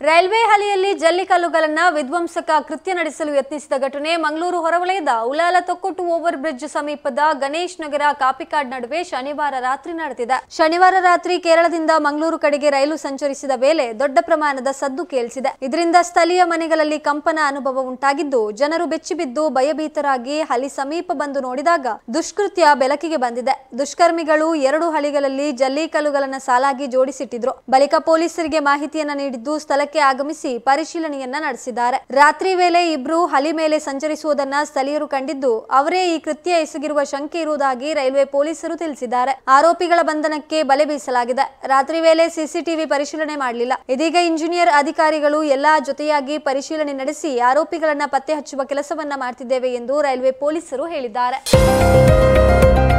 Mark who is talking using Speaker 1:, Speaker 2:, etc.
Speaker 1: railway ಹಳಿಯಲ್ಲಿ ಜಲ್ಲಿಕಲ್ಲುಗಳನ್ನ ವಿಧ್ವಂಸಕ ಕೃತ್ಯ ನಡೆಸಲು ಯತ್ನಿಸಿದ ಘಟನೆ ಮಂಗಳೂರು ಹೊರವಲಯದ ಉಲಾಲ ತೊಕ್ಕೊಟ್ಟು ಓವರ್ ಬ್ರಿಡ್ಜ್ ಸಮೀಪದ ಗಣೇಶ್ ನಗರ ಕಾಪಿಕಾಡ್ ನಡುವೆ ಶನಿವಾರ ರಾತ್ರಿ ನಡೆದಿದೆ ಶನಿವಾರ ರಾತ್ರಿ ಕೇರಳದಿಂದ ಮಂಗಳೂರು ಕಡೆಗೆ ರೈಲು ಸಂಚರಿಸಿದ ವೇಳೆ ದೊಡ್ಡ ಪ್ರಮಾಣದ ಸದ್ದು ಕೇಳಿಸಿದೆ ಇದರಿಂದ ಸ್ಥಳೀಯ ಮನೆಗಳಲ್ಲಿ ಕಂಪನ ಅನುಭವ ಉಂಟಾಗಿದ್ದು ಜನರು ಬೆಚ್ಚಿಬಿದ್ದು ಭಯಭೀತರಾಗಿ ಹಳಿ ಸಮೀಪ ಬಂದು ನೋಡಿದಾಗ ದುಷ್ಕೃತ್ಯ ಬೆಳಕಿಗೆ ಬಂದಿದೆ ದುಷ್ಕರ್ಮಿಗಳು ಎರಡು ಹಳಿಗಳಲ್ಲಿ ಜಲ್ಲಿಕಲ್ಲುಗಳನ್ನ ಸಾಲಾಗಿ ಜೋಡಿಸಿಟ್ಟಿದ್ರು ಬಳಿಕ ಪೊಲೀಸರಿಗೆ ಮಾಹಿತಿಯನ್ನ ನೀಡಿದ್ದು ಸ್ಥಳಕ್ಕೆ ಆಗಮಿಸಿ ಪರಿಶೀಲನೆಯನ್ನ ನಡೆಸಿದ್ದಾರೆ ರಾತ್ರಿ ವೇಳೆ ಇಬ್ರು ಹಳಿ ಮೇಲೆ ಸಂಚರಿಸುವುದನ್ನ ಸ್ಥಳೀಯರು ಕಂಡಿದ್ದು ಅವರೇ ಈ ಕೃತ್ಯ ಎಸಗಿರುವ ಶಂಕೆ ಇರುವುದಾಗಿ ರೈಲ್ವೆ ಪೊಲೀಸರು ತಿಳಿಸಿದ್ದಾರೆ ಆರೋಪಿಗಳ ಬಂಧನಕ್ಕೆ ಬಲೆ ಬೀಸಲಾಗಿದೆ ರಾತ್ರಿ ವೇಳೆ ಸಿಸಿಟಿವಿ ಪರಿಶೀಲನೆ ಮಾಡಲಿಲ್ಲ ಇದೀಗ ಇಂಜಿನಿಯರ್ ಅಧಿಕಾರಿಗಳು ಎಲ್ಲಾ ಜೊತೆಯಾಗಿ ಪರಿಶೀಲನೆ ನಡೆಸಿ ಆರೋಪಿಗಳನ್ನ ಪತ್ತೆ ಹಚ್ಚುವ ಕೆಲಸವನ್ನ ಮಾಡ್ತಿದ್ದೇವೆ ಎಂದು ರೈಲ್ವೆ ಪೊಲೀಸರು ಹೇಳಿದ್ದಾರೆ